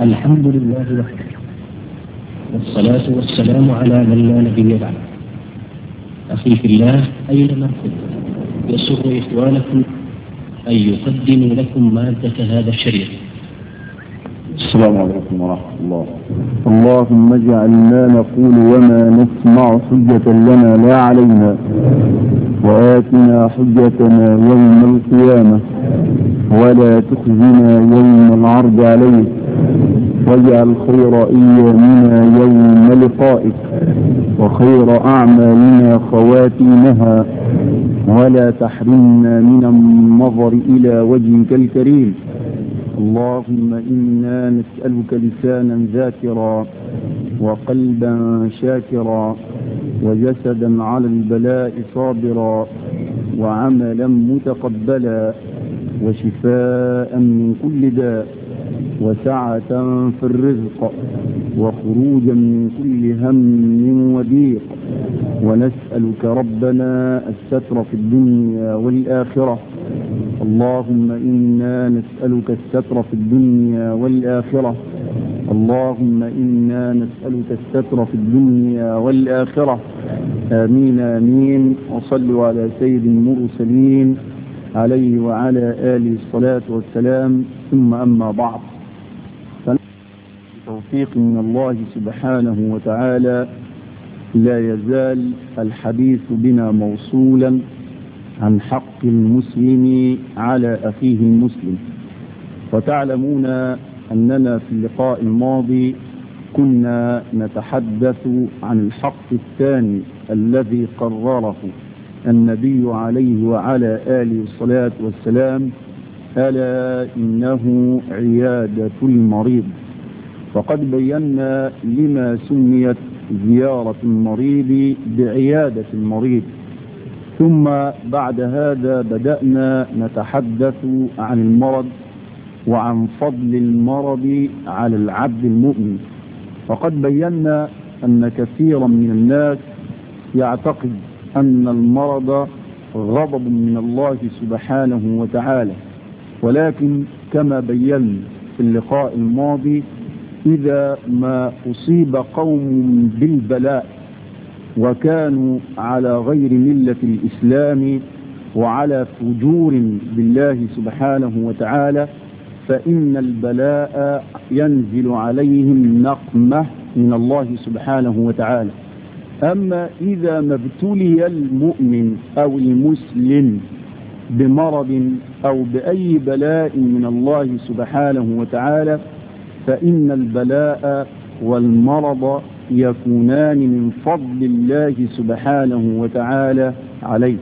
الحمد لله وحده والصلاة والسلام على من لا نبي بعد أخي في الله أينما كنت يسر إخوانكم أن يقدموا لكم مادة هذا الشريط السلام عليكم ورحمة الله اللهم اجعلنا نقول وما نسمع حجة لنا لا علينا وآتنا حجتنا يوم القيامة ولا تخزنا يوم العرض عليك واجعل خير أيامنا يوم لقائك وخير أعمالنا خواتيمها ولا تحرمنا من النظر إلى وجهك الكريم اللهم إنا نسألك لسانا ذاكرا وقلبا شاكرا وجسدا على البلاء صابرا وعملا متقبلا وشفاء من كل داء وسعة في الرزق وخروجا من كل هم وضيق ونسألك ربنا الستر في الدنيا والآخرة اللهم إنا نسألك الستر في الدنيا والآخرة اللهم إنا نسألك الستر في الدنيا والآخرة آمين آمين وصلوا على سيد المرسلين عليه وعلى آله الصلاة والسلام ثم أما بعد توفيق من الله سبحانه وتعالى لا يزال الحديث بنا موصولا عن حق المسلم على أخيه المسلم وتعلمون أننا في اللقاء الماضي كنا نتحدث عن الحق الثاني الذي قرره النبي عليه وعلى آله الصلاة والسلام ألا إنه عيادة المريض وقد بينا لما سميت زيارة المريض بعيادة المريض ثم بعد هذا بدأنا نتحدث عن المرض وعن فضل المرض على العبد المؤمن وقد بينا أن كثيرا من الناس يعتقد أن المرض غضب من الله سبحانه وتعالى ولكن كما بينا في اللقاء الماضي إذا ما أصيب قوم بالبلاء وكانوا على غير ملة الإسلام وعلى فجور بالله سبحانه وتعالى فإن البلاء ينزل عليهم نقمة من الله سبحانه وتعالى أما إذا ما ابتلي المؤمن أو المسلم بمرض أو بأي بلاء من الله سبحانه وتعالى فإن البلاء والمرض يكونان من فضل الله سبحانه وتعالى عليه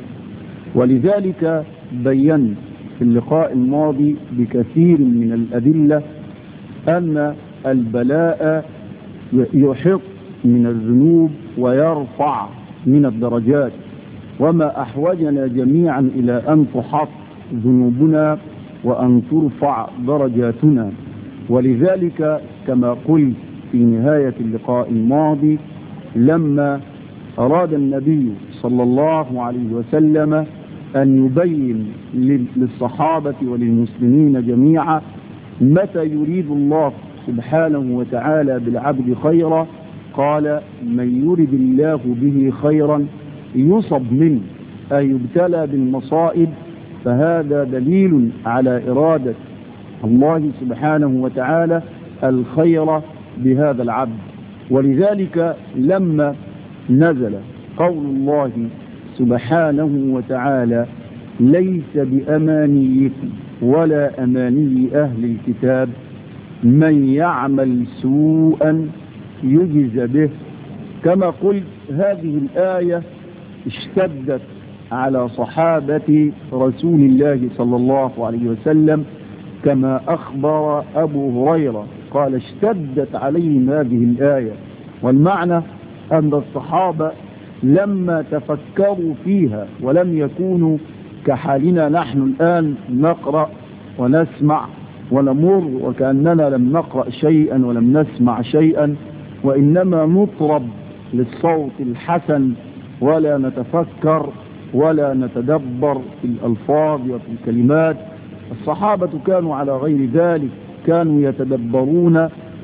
ولذلك بينا في اللقاء الماضي بكثير من الأدلة أن البلاء يحط من الذنوب ويرفع من الدرجات وما أحوجنا جميعا إلى أن تحط ذنوبنا وأن ترفع درجاتنا ولذلك كما قلت في نهاية اللقاء الماضي لما أراد النبي صلى الله عليه وسلم أن يبين للصحابة وللمسلمين جميعا متى يريد الله سبحانه وتعالى بالعبد خيرا قال من يرد الله به خيرا يصب منه أي يبتلى بالمصائب فهذا دليل على إرادة الله سبحانه وتعالى الخير بهذا العبد ولذلك لما نزل قول الله سبحانه وتعالى ليس بأمانيكم ولا أماني أهل الكتاب من يعمل سوءا يجز به كما قلت هذه الآية اشتدت على صحابة رسول الله صلى الله عليه وسلم كما أخبر أبو هريرة قال اشتدت عليهم هذه الآية والمعنى أن الصحابة لما تفكروا فيها ولم يكونوا كحالنا نحن الآن نقرأ ونسمع ونمر وكأننا لم نقرأ شيئا ولم نسمع شيئا وإنما نطرب للصوت الحسن ولا نتفكر ولا نتدبر في الألفاظ وفي الكلمات الصحابة كانوا على غير ذلك كانوا يتدبرون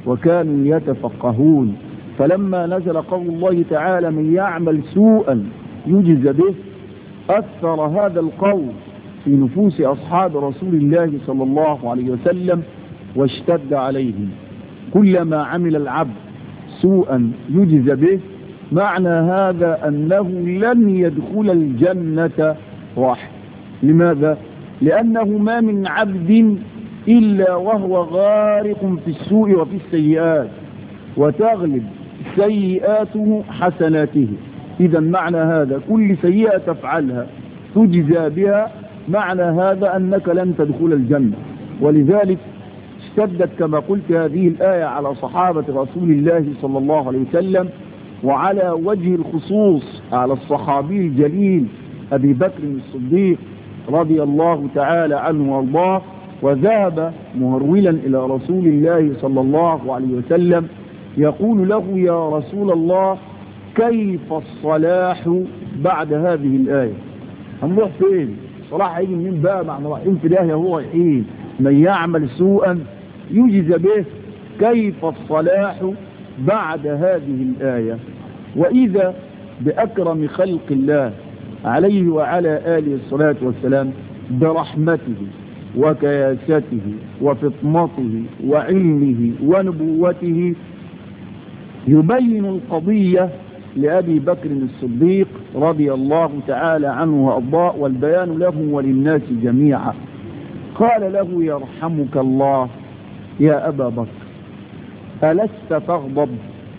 وكانوا يتفقهون فلما نزل قول الله تعالى من يعمل سوءا يجز به أثر هذا القول في نفوس أصحاب رسول الله صلى الله عليه وسلم واشتد عليهم كلما عمل العبد سوءا يجز به معنى هذا أنه لن يدخل الجنة واحد لماذا؟ لأنه ما من عبد إلا وهو غارق في السوء وفي السيئات وتغلب سيئاته حسناته إذا معنى هذا كل سيئة تفعلها تجزى بها معنى هذا أنك لن تدخل الجنة ولذلك اشتدت كما قلت هذه الآية على صحابة رسول الله صلى الله عليه وسلم وعلى وجه الخصوص على الصحابي الجليل أبي بكر الصديق رضي الله تعالى عنه وارضاه وذهب مهرولا إلى رسول الله صلى الله عليه وسلم يقول له يا رسول الله كيف الصلاح بعد هذه الآية هنروح فين صلاح هيجي منين بقى مع رايحين في داهيه هو رايحين من يعمل سوءا يجز به كيف الصلاح بعد هذه الآية وإذا بأكرم خلق الله عليه وعلى آله الصلاة والسلام برحمته وكياسته وفطنته وعلمه ونبوته يبين القضية لأبي بكر الصديق رضي الله تعالى عنه وأرضاه والبيان له وللناس جميعا قال له يرحمك الله يا أبا بكر ألست تغضب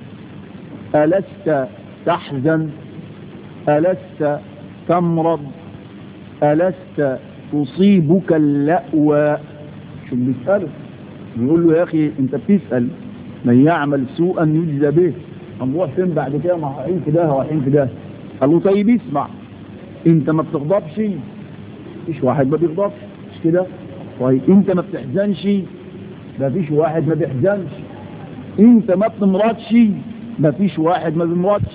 ألست تحزن ألست تمرض ألست تصيبك اللأوى شو بيسأله بيقول له يا أخي أنت بتسأل من يعمل سوءا يجزى به هنروح فين بعد كده ما رايحين في ده رايحين في ده قال له طيب اسمع انت ما بتغضبش مفيش واحد ما بيغضبش مش كده طيب انت ما بتحزنش مفيش واحد ما بيحزنش انت ما بتمرضش مفيش واحد ما بيمرضش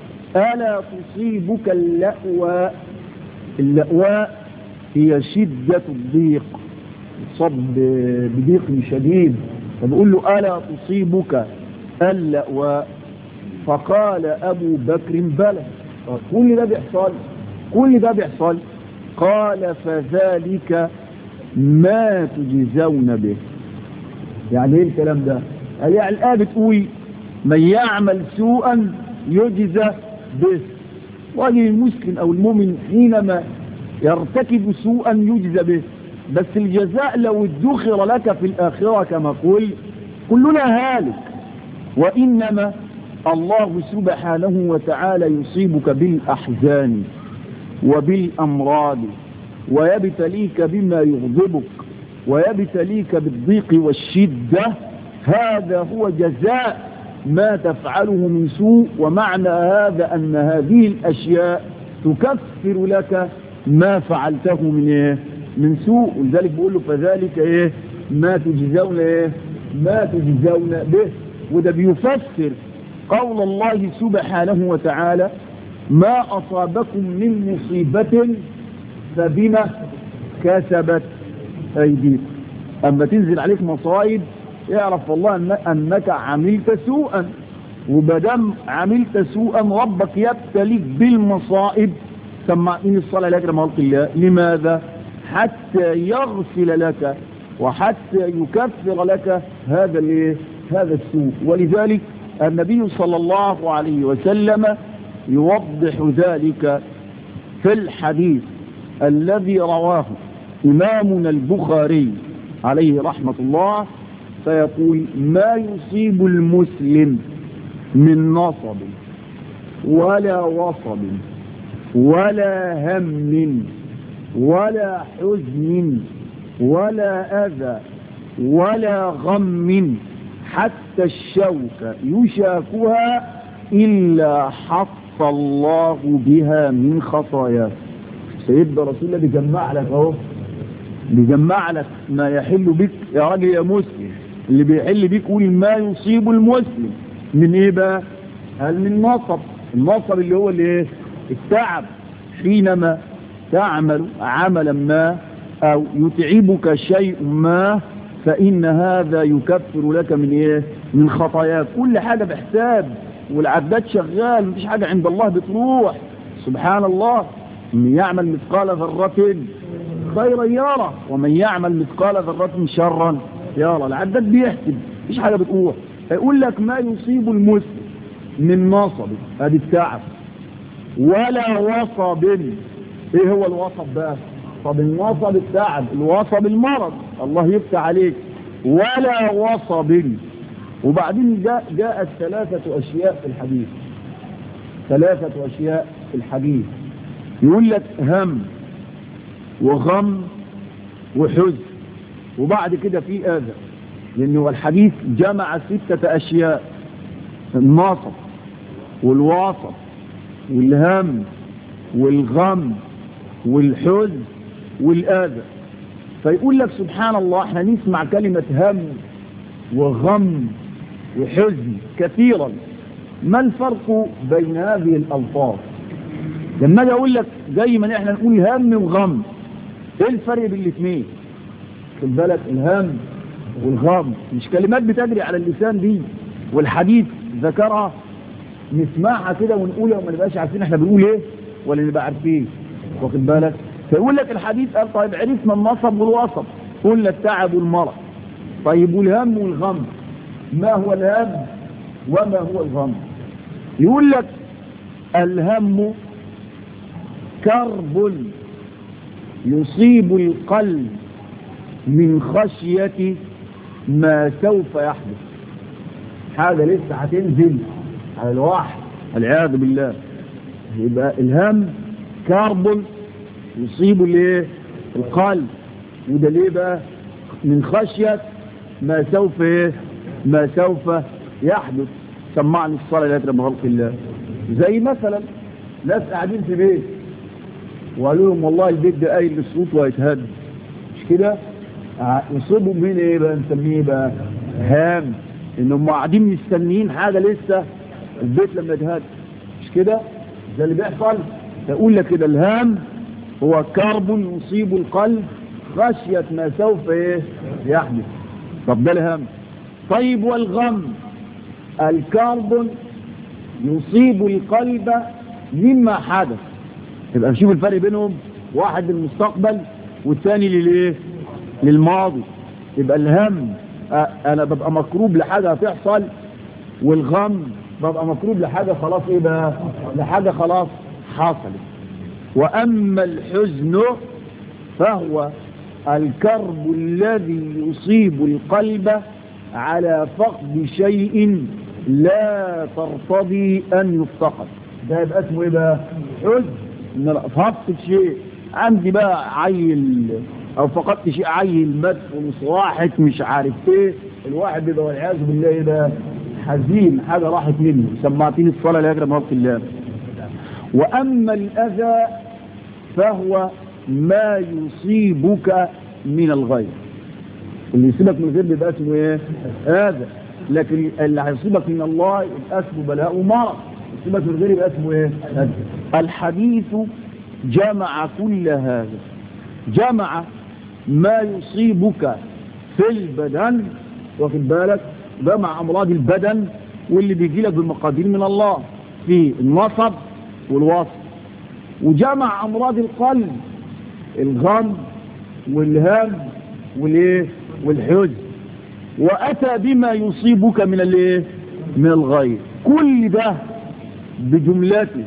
الا تصيبك اللأوى اللأوى هي شدة الضيق صب بضيق شديد فبيقول له ألا تصيبك اللأوى فقال أبو بكر بلى كل ده بيحصل كل ده بيحصل قال فذلك ما تجزون به يعني ايه الكلام ده قال يعني الآية بتقول من يعمل سوءا يجزى به راجل المسلم أو المؤمن حينما يرتكب سوءا يجزى به بس الجزاء لو ادخر لك في الآخرة كما قل كلنا هالك وإنما الله سبحانه وتعالى يصيبك بالأحزان وبالأمراض ويبتليك بما يغضبك ويبتليك بالضيق والشدة هذا هو جزاء ما تفعله من سوء ومعنى هذا أن هذه الأشياء تكفر لك ما فعلته من إيه؟ من سوء ولذلك بيقول له فذلك إيه ما تجزون إيه ما تجزون به وده بيفسر قول الله سبحانه وتعالى ما أصابكم من مصيبة فبما كسبت أيديكم أما تنزل عليك مصائب اعرف والله أن أنك عملت سوءا وبدم عملت سوءا ربك يبتليك بالمصائب سمعتني الصلاة لك لما قلت الله لماذا حتى يغفل لك وحتى يكفر لك هذا الايه هذا السوء ولذلك النبي صلى الله عليه وسلم يوضح ذلك في الحديث الذي رواه إمامنا البخاري عليه رحمة الله فيقول ما يصيب المسلم من نصب ولا وصب ولا هم ولا حزن ولا أذى ولا غم حتى الشوك يشاكها إلا حط الله بها من خطاياه سيدنا رسول الله بيجمع لك اهو بيجمع لك ما يحل بك يا راجل يا مسلم اللي بيحل بك قول ما يصيب المسلم من ايه بقى هل من نصب النصب اللي هو الايه التعب حينما تعمل عملا ما او يتعبك شيء ما فإن هذا يكفر لك من إيه من خطاياك كل حاجة بحساب والعداد شغال مفيش حاجة عند الله بتروح سبحان الله من يعمل مثقال ذرة خيرا يرى ومن يعمل مثقال ذرة شرا يرى العداد بيحسب مفيش حاجة بتروح يقول لك ما يصيب المسلم من نصب ادي التعب ولا وصب ايه هو الوصب بقى طب النصب التعب الوصب المرض الله يفتح عليك ولا وصب وبعدين جاء جاءت ثلاثة أشياء في الحديث ثلاثة أشياء في الحديث يقول لك هم وغم وحزن وبعد كده في أذى لأنه الحديث جمع ستة أشياء النصب والواصب والهم والغم والحزن والآذى فيقول لك سبحان الله احنا نسمع كلمة هم وغم وحزن كثيرا ما الفرق بين هذه الألفاظ لما اجي اقول لك زي ما احنا نقول هم وغم ايه الفرق بين الاثنين خد بالك الهم والغم مش كلمات بتجري على اللسان دي والحديث ذكرها نسمعها كده ونقولها وما نبقاش عارفين احنا بنقول ايه ولا نبقى عارفين واخد بالك فيقول لك الحديث قال طيب عرفنا النصب والوصب قلنا التعب والمرض طيب والهم والغم ما هو الهم وما هو الغم يقول لك الهم كرب يصيب القلب من خشية ما سوف يحدث حاجة لسه هتنزل على الواحد العياذ بالله يبقى الهم كرب يصيب الايه القلب وده ليه بقى من خشية ما سوف ايه ما سوف يحدث سمعني الصلاة لا يتربى خلق الله زي مثلا ناس قاعدين في بيت وقالوا لهم والله البيت ده قايل للصوت وهيتهد مش كده يصيبوا مين ايه بقى نسميه بقى هام انهم قاعدين مستنيين حاجة لسه البيت لما يتهد مش كده ده اللي بيحصل يقول لك كده الهام هو كرب يصيب القلب خشية ما سوف ايه يحدث طب ده الهم طيب والغم الكرب يصيب القلب مما حدث يبقى نشوف الفرق بينهم واحد للمستقبل والثاني للايه للماضي يبقى الهم انا ببقى مكروب لحاجة هتحصل والغم ببقى مكروب لحاجة خلاص ايه بقى لحاجة خلاص حصلت واما الحزن فهو الكرب الذي يصيب القلب على فقد شيء لا ترتضي ان يفتقد ده يبقى اسمه ايه بقى حزن ان انا فقدت شيء عندي بقى عيل او فقدت شيء عيل مات ومصواحك مش عارف ايه الواحد بيبقى والعياذ بالله ايه بقى حزين حاجه راحت منه سمعتني الصلاه لا يجرى وقت الله واما الاذى فهو ما يصيبك من الغير اللي يصيبك من الغير بيبقى اسمه ايه هذا لكن اللي هيصيبك من الله يبقى اسمه بلاء ومرض يصيبك من الغير يبقى اسمه ايه هذا الحديث جمع كل هذا جمع ما يصيبك في البدن واخد بالك جمع امراض البدن واللي بيجي لك بالمقادير من الله في النصب والوصف وجمع امراض القلب الغم والهم والايه والحزن واتى بما يصيبك من الايه من الغير كل ده بجملته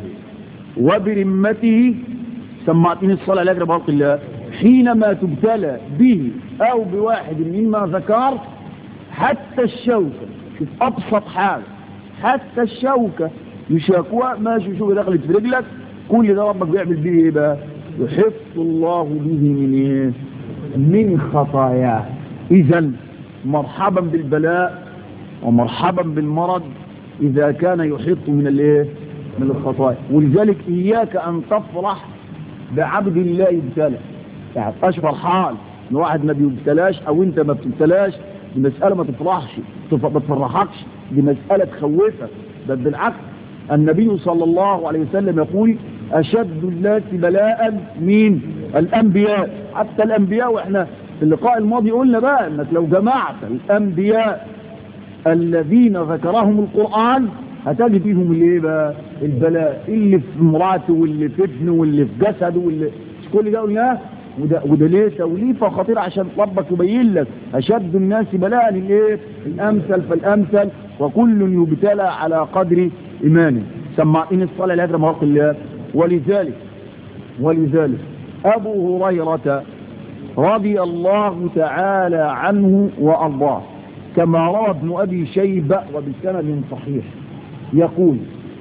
وبرمته سمعتني الصلاة لا يجرب خلق الله حينما تبتلى به او بواحد مما ذكرت حتى الشوكة شوف ابسط حاجة حتى الشوكة يشاكوها ماشي شوكة دخلت في رجلك كل ده ربك بيعمل به ايه بقى يحف الله به من ايه من خطاياه اذا مرحبا بالبلاء ومرحبا بالمرض اذا كان يحط من الايه من الخطايا ولذلك اياك ان تفرح بعبد الله يبتلى يعني تبقاش فرحان ان واحد ما بيبتلاش او انت ما بتبتلاش دي مسألة ما تفرحش ما تفرحكش دي مسألة تخوفك بل بالعكس النبي صلى الله عليه وسلم يقول أشد الناس بلاء مين الأنبياء حتى الأنبياء وإحنا في اللقاء الماضي قلنا بقى انك لو جمعت الانبياء الذين ذكرهم القرآن هتجد فيهم الايه بقى البلاء اللي في امراته واللي في ابنه واللي في جسده واللي مش كل ده قلناه وده, وده ليه توليفة خطيرة عشان ربك يبين لك أشد الناس بلاء الايه الأمثل فالأمثل وكل يبتلى على قدر إيمانه سمعين الصلاة لأجل مرق الله ولذلك ولذلك أبو هريرة رضي الله تعالى عنه وأرضاه كما روى ابن أبي شيبة وبسند صحيح يقول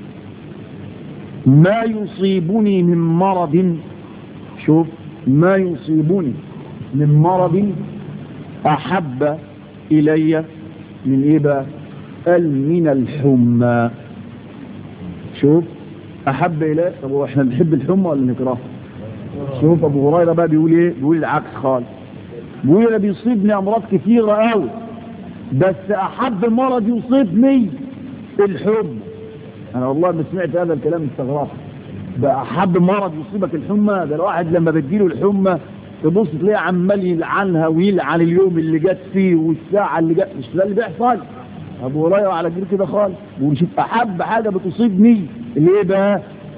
ما يصيبني من مرض شوف ما يصيبني من مرض أحب إلي من إيه بقى قال من الحمى شوف أحب إلي طب هو إحنا بنحب الحمى ولا نكرهها شوف أبو هريرة بقى بيقول إيه بيقول العكس خالص بيقول أنا بيصيبني أمراض كثيرة قوي بس أحب مرض يصيبني الحمى أنا والله ما سمعت هذا الكلام استغربت بقى حب مرض يصيبك الحمى ده الواحد لما بتجيله الحمى تبص تلاقيه عمال يلعنها ويلعن اليوم اللي جت فيه والساعة اللي جت مش ده اللي بيحصل ابو هريره على جيل كده خالص ونشوف احب حاجة بتصيبني ليه بقى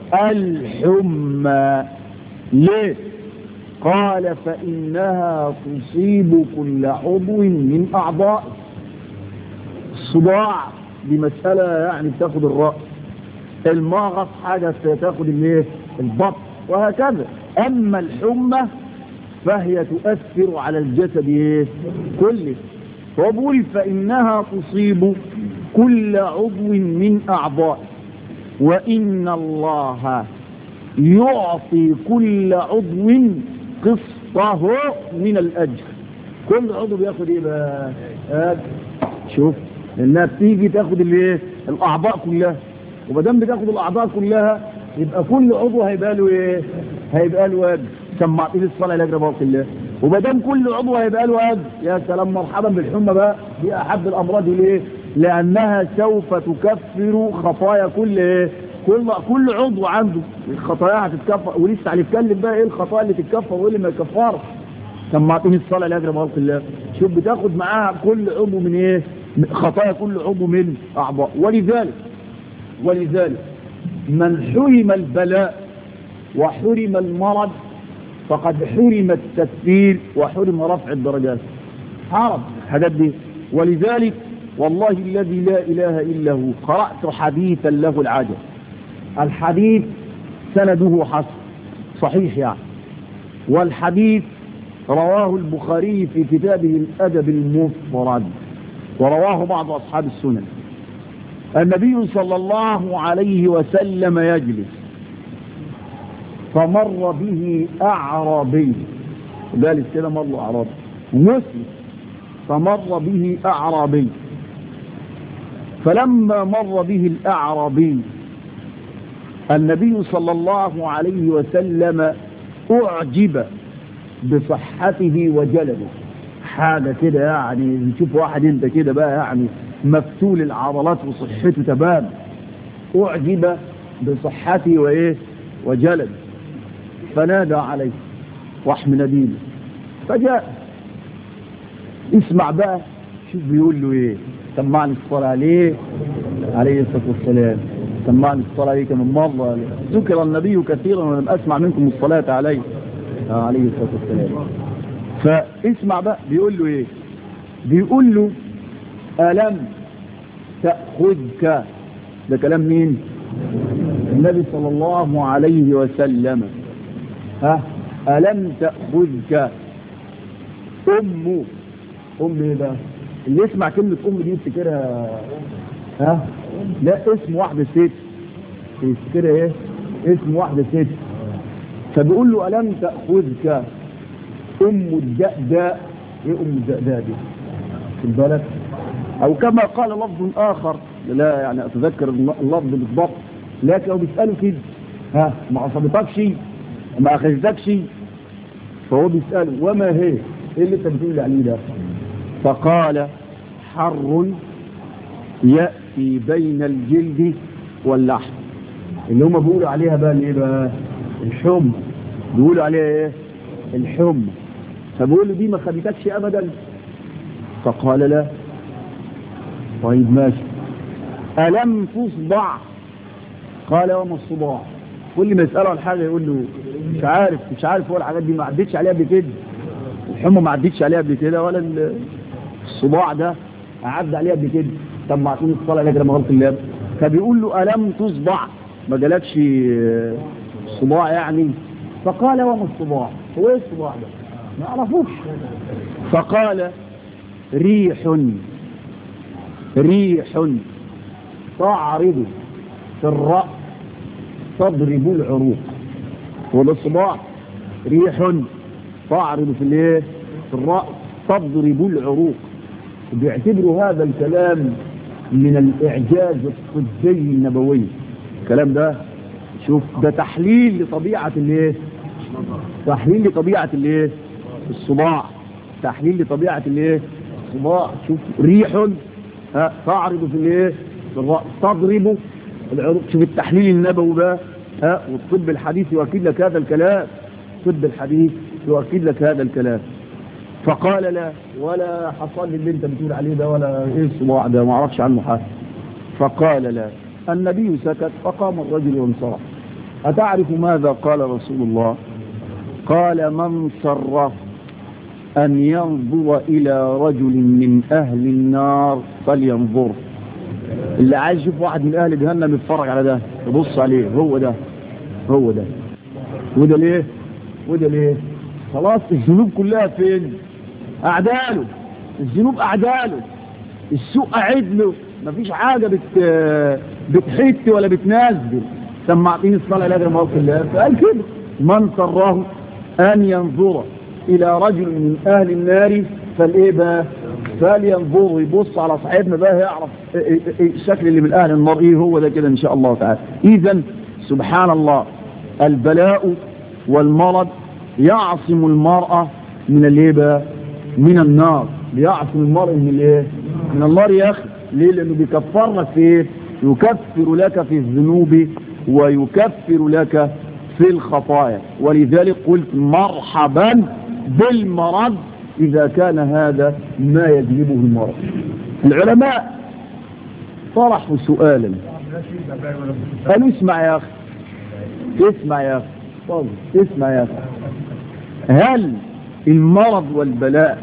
الحمى ليه قال فإنها تصيب كل عضو من أعضائه الصداع دي مسألة يعني بتاخد الرأس المغص حاجة تاخد الايه البطن وهكذا اما الحمى فهي تؤثر على الجسد ايه كله وبقول فانها تصيب كل عضو من اعضائه وان الله يعطي كل عضو قسطه من الاجر كل عضو بياخد ايه بقى شوف انها بتيجي تاخد الايه الاعضاء كلها وما دام بتاخد الاعضاء كلها يبقى كل عضو هيبقى له ايه هيبقى له وجه سمعتني الصلاه لاجل بارك الله وما دام كل عضو هيبقى له وجه يا سلام مرحبا بالحمى بقى دي احب الامراض ليه لانها سوف تكفر خطايا كل ايه كل كل عضو عنده الخطايا هتتكفر ولسه هنتكلم بقى ايه الخطايا اللي تتكفر وايه اللي ما يكفرش سمعتني الصلاه لاجل بارك الله شوف بتاخد معاها كل عضو من ايه خطايا كل عضو من اعضاء ولذلك ولذلك من حرم البلاء وحرم المرض فقد حرم التكفير وحرم رفع الدرجات حرم الحاجات دي ولذلك والله الذي لا إله إلا هو قرأت حديثا له العجب الحديث سنده حسن صحيح يعني والحديث رواه البخاري في كتابه الأدب المفرد ورواه بعض أصحاب السنن النبي صلى الله عليه وسلم يجلس فمر به أعرابي ذلك كده مر أعرابي مسلم فمر به أعرابي فلما مر به الأعرابي النبي صلى الله عليه وسلم أعجب بصحته وجلده حاجة كده يعني نشوف واحد انت كده بقى يعني مفتول العضلات وصحته تمام أعجب بصحته وإيه وجلد فنادى عليه وحم نبيله فجاء اسمع بقى شوف بيقول له ايه سمعني الصلاة عليه عليه الصلاة والسلام سمعني الصلاة عليه كم مرة ذكر النبي كثيرا ولم أسمع منكم الصلاة عليه آه عليه الصلاة والسلام فاسمع بقى بيقول له ايه بيقول له ألم تأخذك ده كلام مين النبي صلى الله عليه وسلم ها ألم تأخذك أم أم ايه بقى اللي يسمع كلمة أم دي يفتكرها ها لا اسم واحدة ست يفتكرها ايه اسم واحدة ست فبيقول له ألم تأخذك أم الدأداء ايه أم الدأداء دي في بالك أو كما قال لفظ آخر لا يعني أتذكر اللفظ بالضبط لكن لو بيسأله كده ها ما عصبتكش ما أخذتكش فهو بيسأله وما هي ايه اللي انت بتقول عليه ده فقال حر يأتي بين الجلد واللحم اللي هم بيقولوا عليها بقى ايه بقى الحمى بيقولوا عليها ايه الحمى فبقول له دي ما خدتكش ابدا فقال لا طيب ماشي ألم تصدع قال وما الصداع كل ما يسأله عن حاجة يقول له مش عارف مش عارف هو الحاجات دي ما عدتش عليها قبل كده الحمى ما عدتش عليها قبل كده ولا ال- الصداع ده عدى عليها قبل كده طب ما عطوني الصلاة لك لما غلط اللاب فبيقول له ألم تصدع ما جالكش آه، صداع يعني فقال وما الصداع هو ايه الصداع ده ما عرفوش فقال ريح ريح تعرض في الرأس تضرب العروق وده الصباع ريح تعرض في الايه في الرأس تضرب العروق بيعتبروا هذا الكلام من الإعجاز الطبي النبوي الكلام ده شوف ده تحليل لطبيعة الايه تحليل لطبيعة الايه الصباع تحليل لطبيعة الايه الصباع شوف ريح ها تعرض في الايه في الرأس تضرب العروق شوف التحليل النبوي بقى ها والطب الحديث يؤكد لك هذا الكلام الطب الحديث يؤكد لك هذا الكلام فقال لا ولا حصل لي اللي انت بتقول عليه ده ولا ايه الصباع ده ما اعرفش عنه حاجه فقال لا النبي سكت فقام الرجل وانصرف أتعرف ماذا قال رسول الله قال من صرف أن ينظر إلى رجل من أهل النار فلينظر اللي عايز يشوف واحد من أهل جهنم يتفرج على ده يبص عليه هو ده هو ده وده ليه وده ليه خلاص الذنوب كلها فين أعداله الذنوب أعداله السوء قاعد له مفيش حاجة بت بتحت ولا بتنزل سمعتني الصلاة لا موقف الله فقال كده من سره أن ينظر إلى رجل من أهل النار فالإيه بقى فلينظر يبص على صاحبنا بقى يعرف إيه- إيه- إيه الشكل اللي من أهل النار إيه هو ده كده إن شاء الله تعالى إذا سبحان الله البلاء والمرض يعصم المرأة من الإيه بقى من النار بيعصم المرء من الايه من النار يا اخي ليه لانه بيكفر لك في ايه يكفر لك في الذنوب ويكفر لك في الخطايا ولذلك قلت مرحبا بالمرض اذا كان هذا ما يجلبه المرض العلماء طرحوا سؤالا قالوا اسمع يا اخي اسمع يا اخي طب اسمع يا اخي هل المرض والبلاء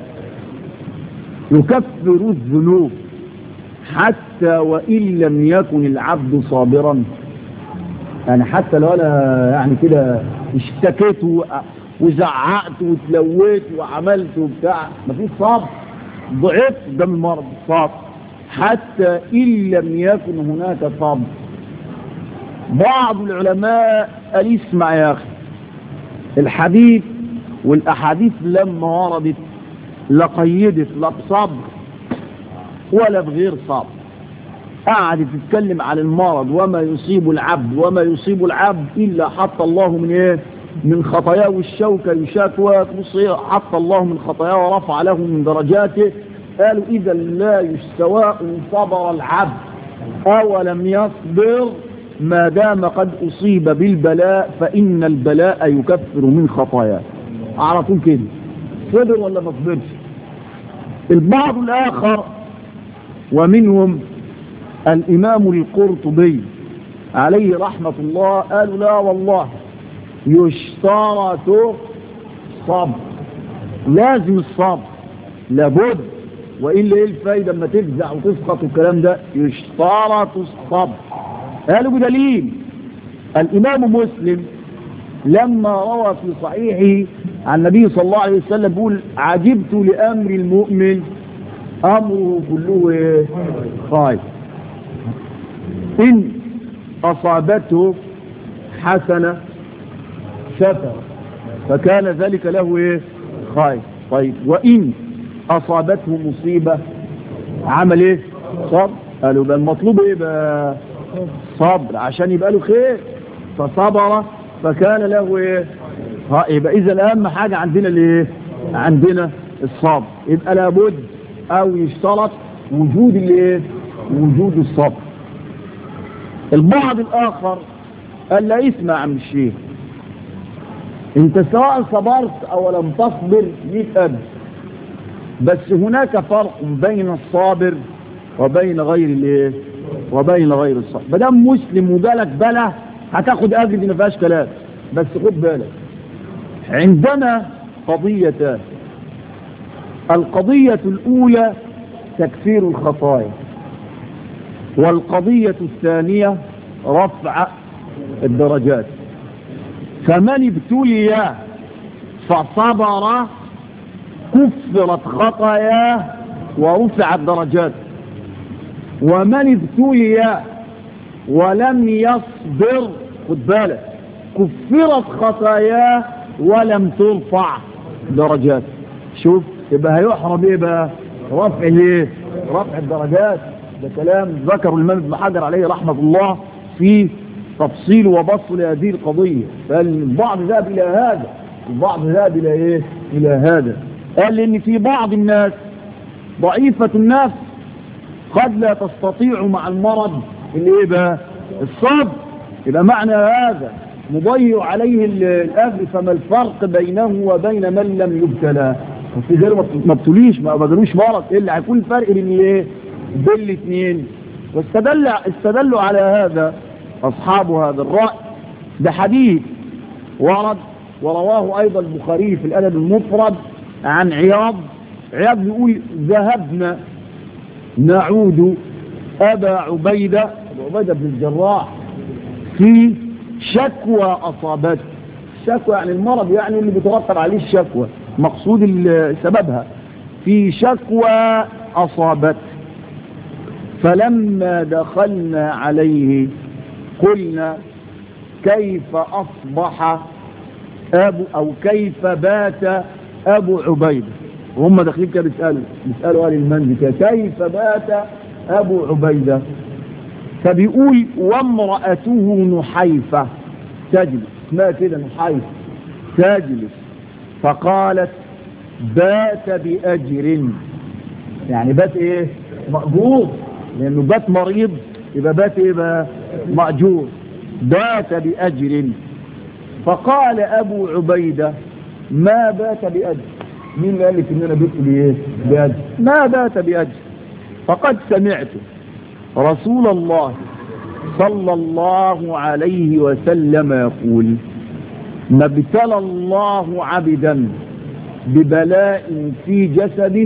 يكفر الذنوب حتى وإن لم يكن العبد صابرا يعني حتى لو أنا يعني كده اشتكيت و- وزعقت وتلويت وعملت وبتاع مفيش صبر ضعفت قدام المرض صبر حتى إن لم يكن هناك صبر بعض العلماء قال اسمع يا أخي الحديث والأحاديث لما وردت لا قيدت لا بصبر ولا بغير صبر قعدت تتكلم عن المرض وما يصيب العبد وما يصيب العبد إلا حط الله من إيه من خطاياه والشوكة يشاكوى بص إيه؟ حط الله من خطاياه ورفع له من درجاته قالوا إذا لا سواء صبر العبد أو لم يصبر ما دام قد أصيب بالبلاء فإن البلاء يكفر من خطاياه على طول كده صبر ولا ما صبرش البعض الآخر ومنهم الإمام القرطبي عليه رحمة الله قالوا لا والله يشترط صبر لازم الصبر لابد وإلا إيه الفايدة اما تفزع وتسقط والكلام ده يشترط الصبر قالوا بدليل الإمام مسلم لما روى في صحيحه عن النبي صلى الله عليه وسلم بيقول عجبت لأمر المؤمن أمره كله إيه؟ خير إن أصابته حسنة شكر فكان ذلك له إيه؟ خير طيب وإن أصابته مصيبة عمل إيه؟ صبر قالوا ده المطلوب إيه بقى صبر عشان يبقى له خير فصبر فكان له ايه ها يبقى اذا اهم حاجة عندنا الايه عندنا الصبر يبقى لابد او يشترط وجود الايه وجود الصبر البعض الاخر قال لا اسمع يا عم الشيخ انت سواء صبرت او لم تصبر ليك اجر بس هناك فرق بين الصابر وبين غير الايه وبين غير الصابر ما دام مسلم وجالك بلا هتاخد اجر دي ما فيهاش كلام بس خد بالك عندنا قضيتان القضية الأولى تكفير الخطايا والقضية الثانية رفع الدرجات فمن ابتلي فصبر كفرت خطاياه ورفعت درجاته ومن ابتلي ولم يصبر خد بالك كفرت خطاياه ولم ترفع درجاته شوف يبقى هيحرم ايه بقى رفع الايه رفع الدرجات ده كلام ذكر الامام ابن حجر عليه رحمه الله في تفصيل وبسط لهذه القضيه فالبعض ذهب الى هذا البعض ذهب الى ايه الى هذا قال ان في بعض الناس ضعيفه النفس قد لا تستطيع مع المرض اللي ايه بقى الصبر يبقى معنى هذا مضيع عليه الاجر فما الفرق بينه وبين من لم يبتلى في غير ما ابتليش ما بدلوش مرض ايه اللي هيكون الفرق بين الايه بين الاثنين واستدل استدلوا على هذا اصحاب هذا الراي ده حديث ورد ورواه ايضا البخاري في الادب المفرد عن عياض عياض بيقول ذهبنا نعود ابا عبيده ابو عبيده بن الجراح في شكوى اصابته الشكوى يعني المرض يعني اللي بيترتب عليه الشكوى مقصود سببها في شكوى أصابت فلما دخلنا عليه قلنا كيف أصبح أبو أو كيف بات أبو عبيدة وهم داخلين كده بيسألوا بيسألوا أهل المنزل كده كيف بات أبو عبيدة فبيقول وامرأته نحيفة تجلس اسمها كده نحيفة تجلس فقالت بات بأجر يعني بات ايه مأجور لانه بات مريض يبقى بات ايه بقى مأجور بات بأجر فقال ابو عبيدة ما بات بأجر مين قال لك ان انا بيت بايه بأجر ما بات بأجر فقد سمعت رسول الله صلى الله عليه وسلم يقول ما ابتلى الله عبدا ببلاء في جسده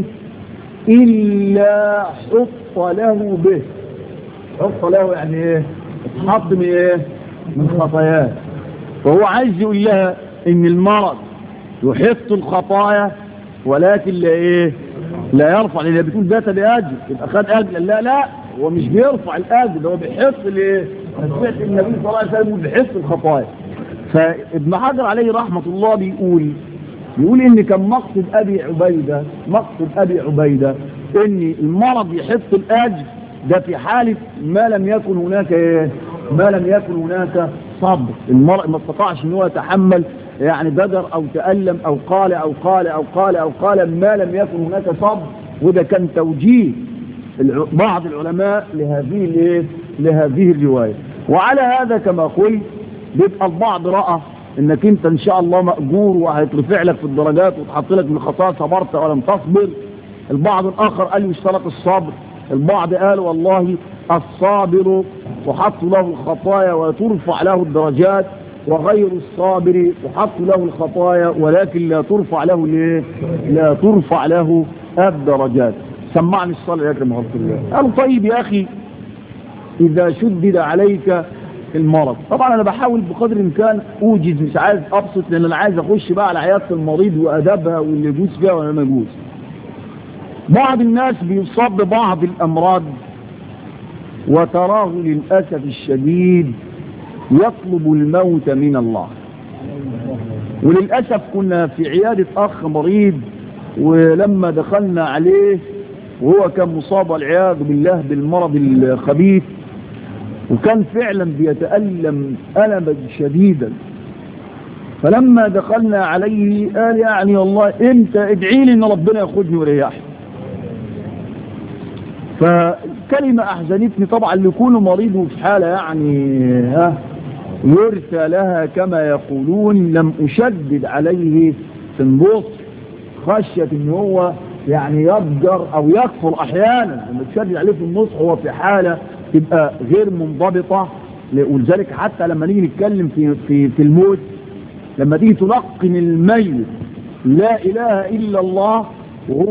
إلا حط له به حط له يعني ايه اتحط من ايه من خطاياه وهو عايز يقول لها ان المرض يحط الخطايا ولكن لا ايه لا يرفع لان بتقول بات باجر يبقى خد اجر لا لا هو مش بيرفع الاجر ده هو بيحط الايه سمعت النبي صلى الله عليه وسلم بيحط الخطايا فابن حجر عليه رحمة الله بيقول يقول ان كان مقصد ابي عبيدة مقصد ابي عبيدة ان المرض يحط الاجر ده في حالة ما لم يكن هناك ايه ما لم يكن هناك صبر المرء ما استطاعش ان هو يتحمل يعني بدر او تألم او قال او قال او قال او قال ما لم يكن هناك صبر وده كان توجيه بعض العلماء لهذه الايه لهذه الرواية وعلى هذا كما قلت بيبقى البعض رأى انك انت ان شاء الله مأجور وهيترفع لك في الدرجات وتحط لك من الخطايا صبرت ولم تصبر البعض الاخر قال يشترط الصبر البعض قال والله الصابر تحط له الخطايا وترفع له الدرجات وغير الصابر تحط له الخطايا ولكن لا ترفع له ليه لا ترفع له الدرجات سمعني الصلاة يا اكرم الله قال طيب يا اخي اذا شدد عليك المرض طبعا انا بحاول بقدر الامكان اوجز مش عايز ابسط لان انا عايز اخش بقى على عياده المريض وادابها واللي يجوز فيها ولا ما يجوز بعض الناس بيصاب ببعض الامراض وتراه للاسف الشديد يطلب الموت من الله وللاسف كنا في عياده اخ مريض ولما دخلنا عليه وهو كان مصاب والعياذ بالله بالمرض الخبيث وكان فعلا بيتألم ألما شديدا فلما دخلنا عليه قال يعني والله انت ادعي لي ان ربنا ياخدني ويريحني فكلمة احزنتني طبعا لكل مريض في حالة يعني ها يرثى لها كما يقولون لم أشدد عليه في النص خشية ان هو يعني يضجر او يكفر احيانا لما تشدد عليه في النص هو في حالة تبقى غير منضبطة ولذلك حتى لما نيجي نتكلم في, في, في الموت لما تيجي تلقن الميت لا اله الا الله وهو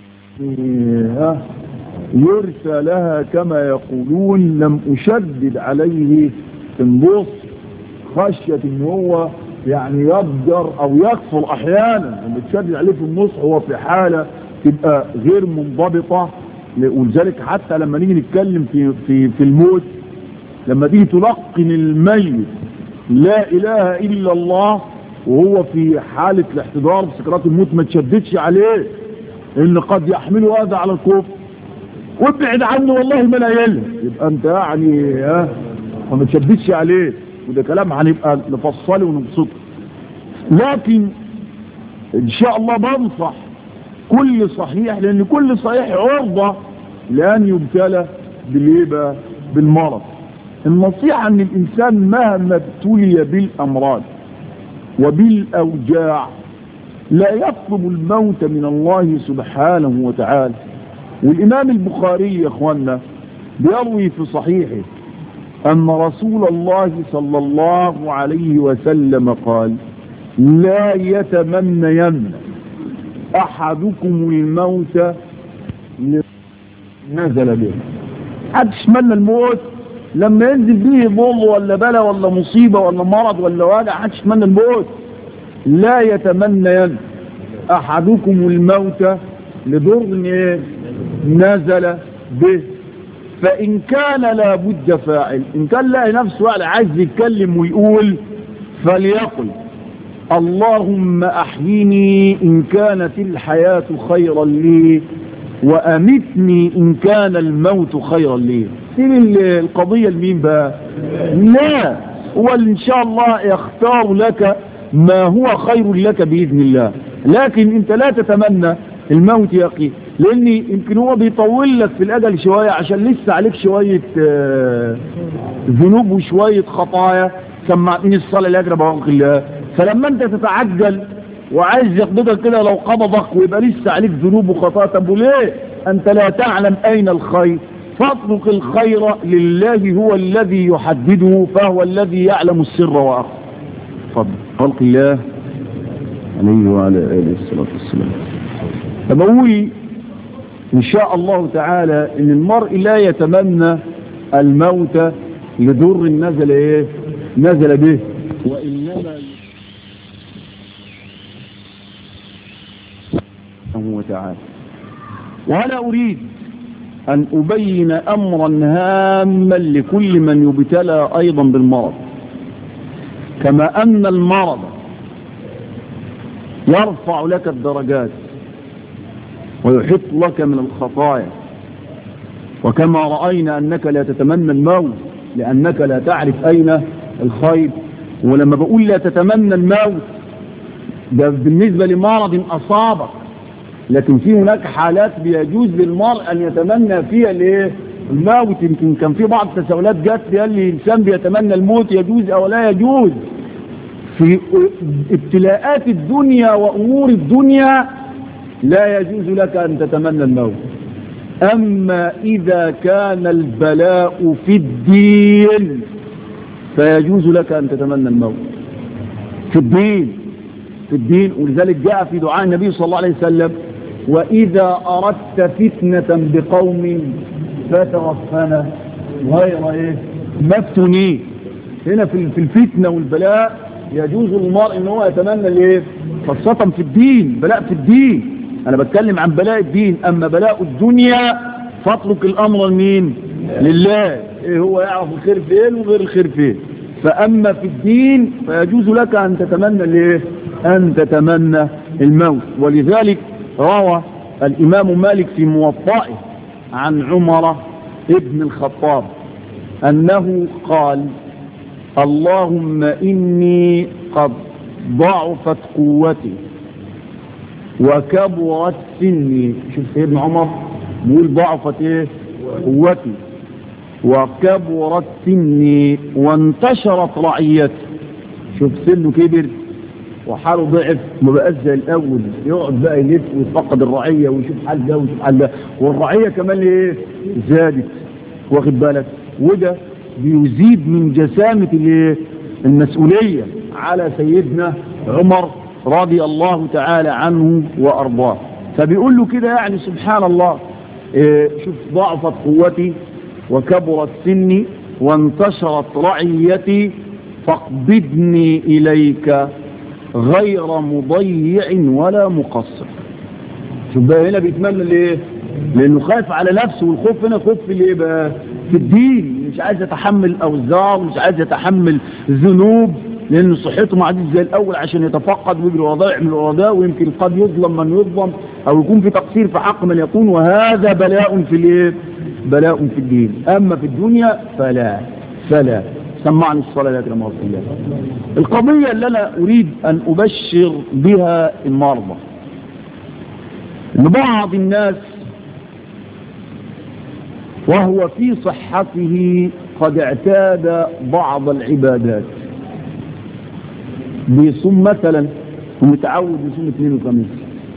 يرثى لها كما يقولون لم اشدد عليه في النص خشية ان هو يعني يضجر او يكفر احيانا لما تشدد عليه في النص هو في حالة تبقى غير منضبطة ولذلك حتى لما نيجي نتكلم في, في, في الموت لما تيجي تلقن الميت لا اله الا الله وهو في حالة الاحتضار بسكرات الموت ما تشددش عليه ان قد يحمله هذا على الكفر وابعد عنه والله ما لا يلي يبقى انت يعني ها ما تشددش عليه وده كلام هنبقى نفصله ونبسطه لكن ان شاء الله بنصح كل صحيح لان كل صحيح عرضة لان يبتلى بالايه بالمرض النصيحة ان الانسان مهما ابتلي بالامراض وبالاوجاع لا يطلب الموت من الله سبحانه وتعالى والامام البخاري يا اخوانا بيروي في صحيحه أن رسول الله صلى الله عليه وسلم قال لا يتمنين أحدكم الموت نزل به حد يتمنى الموت لما ينزل به ضر ولا بلا ولا مصيبة ولا مرض ولا وجع حد يتمنى الموت لا يتمنين أحدكم الموت لضر نزل به فإن كان لابد فاعل إن كان لاقي نفسه واحد عايز يتكلم ويقول فليقل اللهم أحيني إن كانت الحياة خيرا لي وأمتني إن كان الموت خيرا لي سيب القضية لمين بقى لا هو إن شاء الله يختار لك ما هو خير لك بإذن الله لكن انت لا تتمنى الموت يقين لان يمكن هو بيطول لك في الاجل شوية عشان لسه عليك شوية ذنوب وشوية خطايا سمعتني الصلاة لاجرب بوقت الله فلما انت تتعجل وعايز يقبضك كده لو قبضك ويبقى لسه عليك ذنوب وخطايا طب وليه انت لا تعلم اين الخير فاترك الخير لله هو الذي يحدده فهو الذي يعلم السر واخر فضل خلق الله عليه وعلى اله الصلاه والسلام فبقول إن شاء الله تعالى إن المرء لا يتمنى الموت لضر نزل إيه نزل به وإنما هو تعالى وأنا أريد أن أبين أمرا هاما لكل من يبتلى أيضا بالمرض كما أن المرض يرفع لك الدرجات ويحط لك من الخطايا وكما رأينا أنك لا تتمنى الموت لأنك لا تعرف أين الخير ولما بقول لا تتمنى الموت ده بالنسبة لمرض أصابك لكن في هناك حالات بيجوز للمرء أن يتمنى فيها الايه الموت يمكن كان في بعض التساؤلات جت قال لي الإنسان بيتمنى الموت يجوز أو لا يجوز في ابتلاءات الدنيا وأمور الدنيا لا يجوز لك أن تتمنى الموت أما إذا كان البلاء في الدين فيجوز لك أن تتمنى الموت في الدين في الدين ولذلك جاء في دعاء النبي صلى الله عليه وسلم وإذا أردت فتنة بقوم فتوفنا غير إيه مفتنين هنا في الفتنة والبلاء يجوز للمرء ان هو يتمنى الايه خاصة في الدين بلاء في الدين انا بتكلم عن بلاء الدين اما بلاء الدنيا فاترك الامر لمين لله إيه هو يعرف الخير فين وغير الخير فين فاما في الدين فيجوز لك ان تتمنى الايه ان تتمنى الموت ولذلك روى الامام مالك في موطئه عن عمر ابن الخطاب انه قال اللهم إني قد ضعفت قوتي وكبرت سني شوف سيدنا عمر بيقول ضعفت ايه قوتي وكبرت سني وانتشرت رعيتي شوف سنه كبر وحاله ضعف ما بقاش زي الاول يقعد بقى يلف ويتفقد الرعيه ويشوف حال ده ويشوف حال ده والرعيه كمان ايه زادت واخد بالك وده بيزيد من جسامه الايه المسؤوليه على سيدنا عمر رضي الله تعالى عنه وارضاه فبيقول له كده يعني سبحان الله إيه شوف ضعفت قوتي وكبرت سني وانتشرت رعيتي فاقبضني اليك غير مضيع ولا مقصر شوف بقى هنا بيتمنى ليه لانه خايف على نفسه والخوف هنا خوف في الايه بقى في الدين مش عايز يتحمل اوزار مش عايز يتحمل ذنوب لان صحته ما عادش زي الاول عشان يتفقد ويجري وراه يعمل وراه ويمكن قد يظلم من يظلم او يكون في تقصير في حق من يكون وهذا بلاء في الايه بلاء في الدين اما في الدنيا فلا فلا سمعني الصلاة يا كرام رسول الله القضية اللي أنا أريد أن أبشر بها المرضى أن بعض الناس وهو في صحته قد اعتاد بعض العبادات بيصوم مثلا ومتعود يصوم اثنين وخميس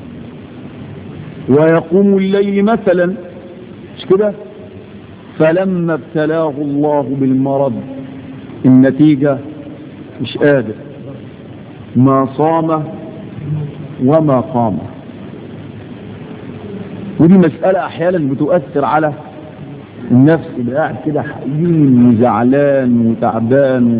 ويقوم الليل مثلا مش كده فلما ابتلاه الله بالمرض النتيجة مش قادر ما صام وما قام ودي مسألة أحيانا بتؤثر على النفس اللي قاعد كده حزين وزعلان وتعبان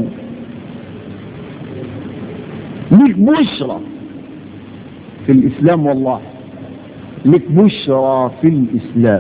ليك بشرى في الإسلام والله ليك بشرى في الإسلام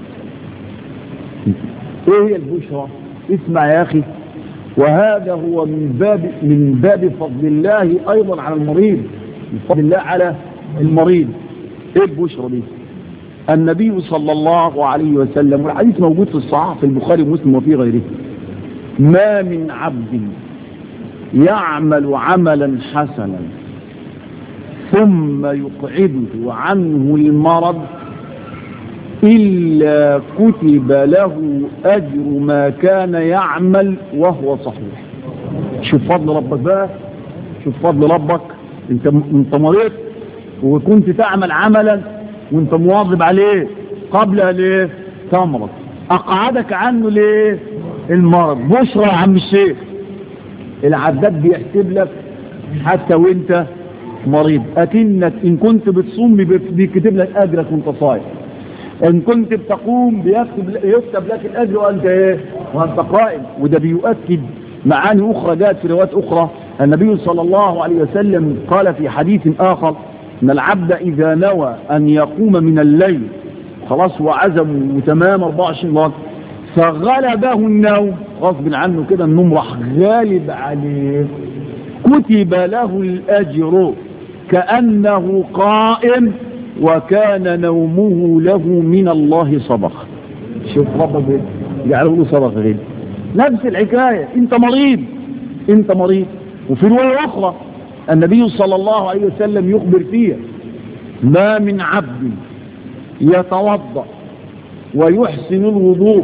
ايه هي البشرى اسمع يا أخي وهذا هو من باب من باب فضل الله ايضا على المريض من فضل الله على المريض ايه البشرى دي النبي صلى الله عليه وسلم والحديث موجود في الصحاح في البخاري ومسلم وفي غيره ما من عبد يعمل عملا حسنا ثم يقعده عنه المرض إلا كتب له أجر ما كان يعمل وهو صحيح شوف فضل ربك بقى شوف فضل ربك انت, انت مريض وكنت تعمل عملا وانت مواظب عليه قبل ليه تمرض أقعدك عنه ليه المرض بشرى يا عم الشيخ العداد بيحسب لك حتى وانت مريض أكنك إن كنت بتصوم بيكتب لك أجرك وانت صايم ان كنت بتقوم بيكتب يكتب لك الاجر وانت ايه وانت قائم وده بيؤكد معاني اخرى جاءت في روايات اخرى النبي صلى الله عليه وسلم قال في حديث اخر ان العبد اذا نوى ان يقوم من الليل خلاص وعزم وتمام 24 وقت فغلبه النوم غصب عنه كده النوم راح غالب عليه كتب له الاجر كانه قائم وكان نومه له من الله صدقة شوف ربك جعله له صدقة غير نفس الحكاية انت مريض انت مريض وفي رواية اخرى النبي صلى الله عليه وسلم يخبر فيها ما من عبد يتوضأ ويحسن الوضوء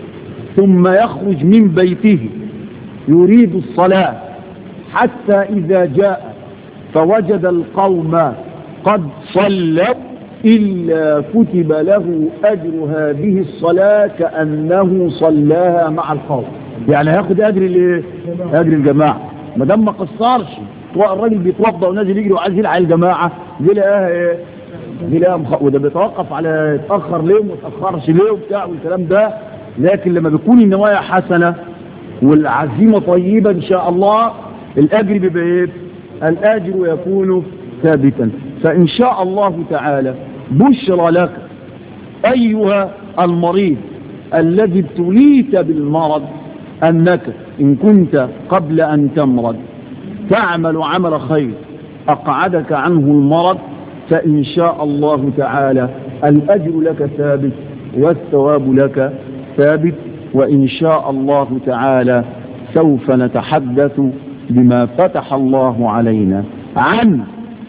ثم يخرج من بيته يريد الصلاة حتى إذا جاء فوجد القوم قد صلوا إلا كتب له أجر هذه الصلاة كأنه صلاها مع القوم يعني هياخد أجر الايه؟ أجر الجماعة ما دام ما قصرش الراجل بيتوضى ونازل يجري وعايز يلعب الجماعة دي لقاها ايه؟ دي لقاها مخ... وده بيتوقف على يتأخر ليه وما يتأخرش ليه وبتاع والكلام ده لكن لما بيكون النوايا حسنة والعزيمة طيبة إن شاء الله الأجر بيبقى ايه؟ الأجر يكون ثابتا فإن شاء الله تعالى بشرى لك أيها المريض الذي ابتليت بالمرض أنك إن كنت قبل أن تمرض تعمل عمل خير أقعدك عنه المرض فإن شاء الله تعالى الأجر لك ثابت والثواب لك ثابت وإن شاء الله تعالى سوف نتحدث بما فتح الله علينا عن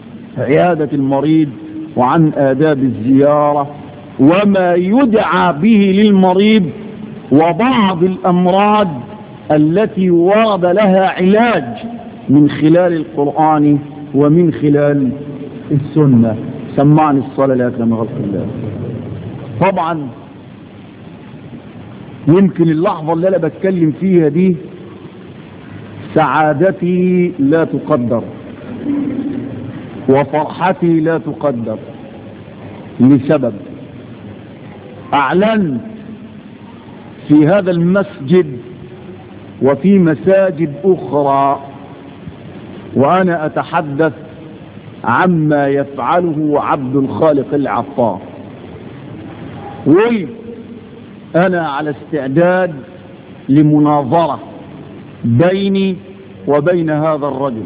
عيادة المريض وعن آداب الزيارة وما يدعى به للمريض وبعض الأمراض التي ورد لها علاج من خلال القرآن ومن خلال السنة سمعني الصلاة لا أكرم غلق الله طبعا يمكن اللحظة اللي أنا بتكلم فيها دي سعادتي لا تقدر وفرحتي لا تقدر لسبب أعلنت في هذا المسجد وفي مساجد أخرى وأنا أتحدث عما يفعله عبد الخالق العطار وأنا على استعداد لمناظرة بيني وبين هذا الرجل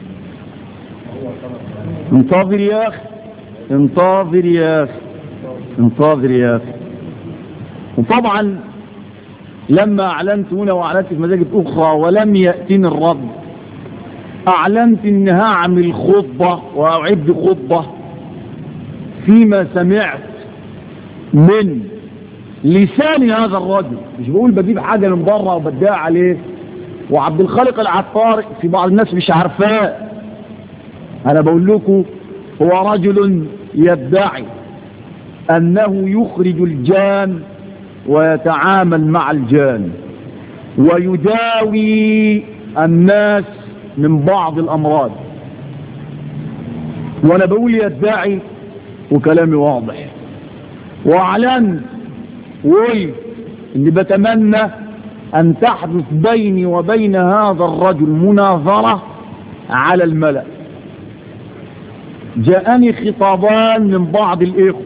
انتظر يا أخي انتظر يا أخي انتظر يا أخي وطبعا لما أعلنت هنا وأعلنت في مساجد أخرى ولم يأتني الرد أعلنت إن هعمل خطبة وأعد خطبة فيما سمعت من لسان هذا الرجل مش بقول بجيب حاجة من بره وبدعي عليه وعبد الخالق العطار في بعض الناس مش عارفاه أنا بقول لكم هو رجل يدعي أنه يخرج الجان ويتعامل مع الجان ويداوي الناس من بعض الأمراض وأنا بقول يدعي وكلامي واضح وأعلنت وقلت إني بتمنى أن تحدث بيني وبين هذا الرجل مناظرة على الملأ جاءني خطابان من بعض الإخوة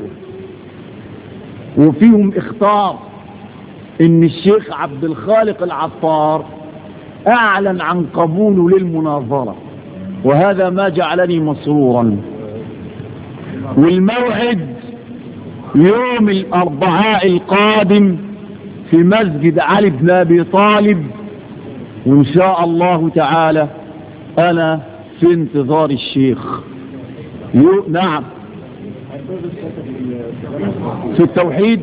وفيهم اختار ان الشيخ عبد الخالق العطار اعلن عن قبوله للمناظرة وهذا ما جعلني مسرورا والموعد يوم الاربعاء القادم في مسجد علي بن ابي طالب وان شاء الله تعالى انا في انتظار الشيخ يو... نعم في التوحيد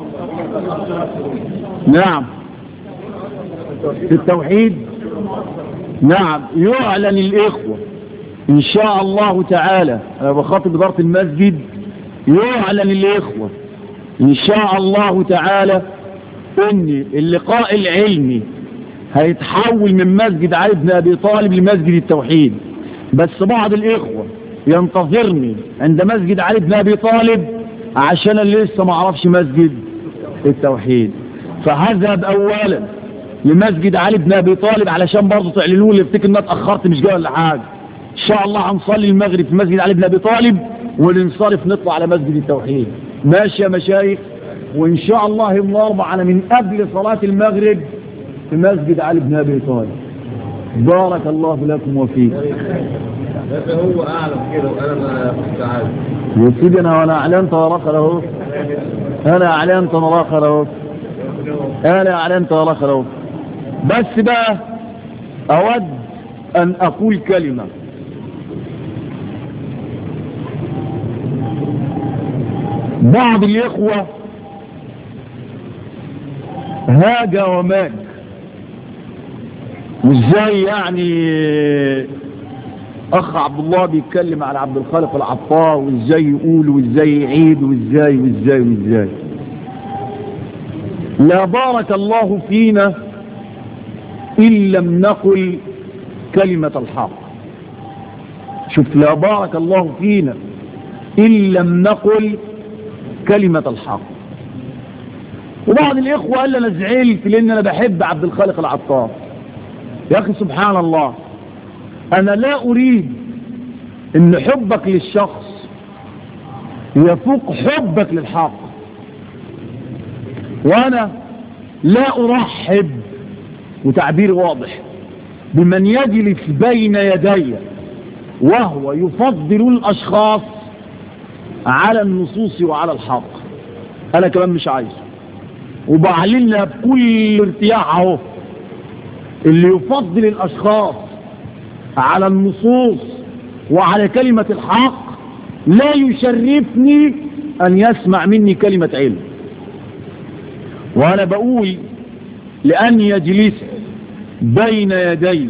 نعم في التوحيد نعم يعلن الإخوة إن شاء الله تعالى أنا بخاطب إدارة المسجد يعلن الإخوة إن شاء الله تعالى إن اللقاء العلمي هيتحول من مسجد علي بن أبي طالب لمسجد التوحيد بس بعض الإخوة ينتظرني عند مسجد علي بن أبي طالب عشان اللي لسه ما عرفش مسجد التوحيد فهذهب أولا لمسجد علي بن أبي طالب علشان برضه تعلنوا لي افتكر ان انا اتأخرت مش جاي ولا حاجة إن شاء الله هنصلي المغرب في مسجد علي بن أبي طالب وننصرف نطلع على مسجد التوحيد ماشي يا مشايخ وإن شاء الله يوم الأربعاء أنا من قبل صلاة المغرب في مسجد علي بن أبي طالب بارك الله لكم وفيكم هو اعلم كده وانا ما كنت عارف يا سيدي انا وانا اعلنت وراخر اهو انا اعلنت وراخر اهو انا اعلنت وراخر اهو بس بقى اود ان اقول كلمة بعض الاخوة هاج وماج وازاي يعني اخ عبد الله بيتكلم على عبد الخالق العطار وازاي يقول وازاي يعيد وازاي وازاي وازاي لا بارك الله فينا ان لم نقل كلمة الحق شوف لا بارك الله فينا ان لم نقل كلمة الحق وبعض الاخوة قال لي انا زعلت لان انا بحب عبد الخالق العطار يا اخي سبحان الله انا لا اريد ان حبك للشخص يفوق حبك للحق وانا لا ارحب وتعبير واضح بمن يجلس بين يدي وهو يفضل الاشخاص على النصوص وعلى الحق انا كمان مش عايزه وبعلنها بكل ارتياح اهو اللي يفضل الاشخاص على النصوص وعلى كلمة الحق لا يشرفني أن يسمع مني كلمة علم وأنا بقول لأن يجلس بين يدي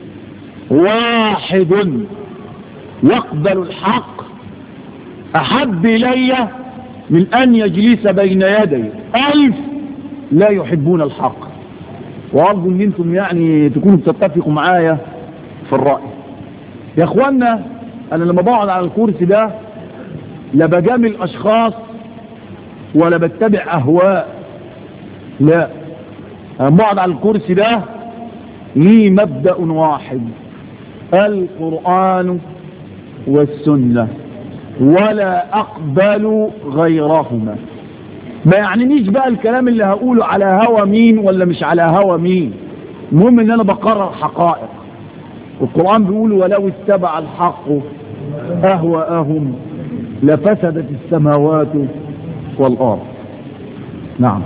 واحد يقبل الحق أحب إلي من أن يجلس بين يدي ألف لا يحبون الحق وأرجو أن أنتم يعني تكونوا تتفقوا معايا في الرأي يا أخوانا أنا لما بقعد على الكرسي ده لا بجامل أشخاص ولا بتبع أهواء لا أنا بقعد على الكرسي ده لي مبدأ واحد القرآن والسنة ولا أقبل غيرهما ما يعنينيش بقى الكلام اللي هقوله على هوى مين ولا مش على هوى مين المهم ان انا بقرر حقائق القرآن بيقول ولو اتبع الحق أهواءهم لفسدت السماوات والأرض نعم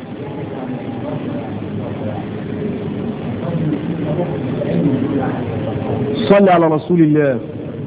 صلى على رسول الله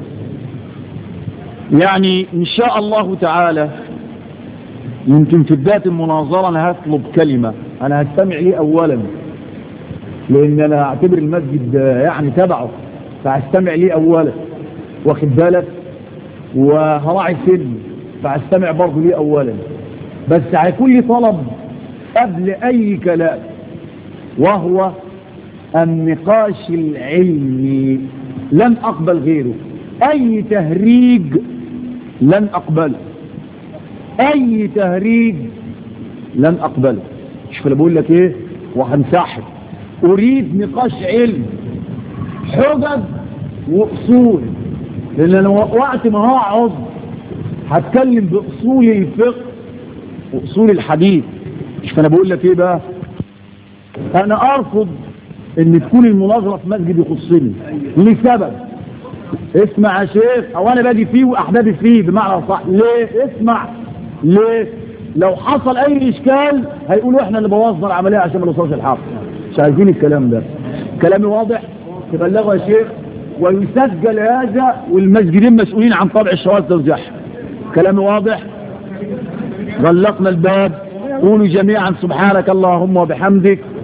يعني إن شاء الله تعالى يمكن في بداية المناظرة أنا هطلب كلمة أنا هستمع ليه أولا لأن أنا أعتبر المسجد يعني تبعه فهستمع ليه أولا واخد بالك وهراعي سن فهستمع برضه ليه أولا بس هيكون لي طلب قبل أي كلام وهو النقاش العلمي لن أقبل غيره أي تهريج لن أقبله أي تهريج لن أقبله شوف أنا بقول لك إيه وهنسحب أريد نقاش علم حجج وأصول لأن أنا وقت ما هقعد هتكلم بأصول الفقه وأصول الحديث شوف أنا بقول لك إيه بقى أنا أرفض ان تكون المناظرة في مسجد يخصني لسبب اسمع يا شيخ او انا باجي فيه واحبابي فيه بمعنى صح ليه اسمع ليه لو حصل اي اشكال هيقولوا احنا اللي بوظنا العملية عشان ما نوصلش الحق مش عايزين الكلام ده كلامي واضح تبلغوا يا شيخ ويسجل هذا والمسجدين مسؤولين عن طبع الشواذ توزيعها كلامي واضح غلقنا الباب قولوا جميعا سبحانك اللهم وبحمدك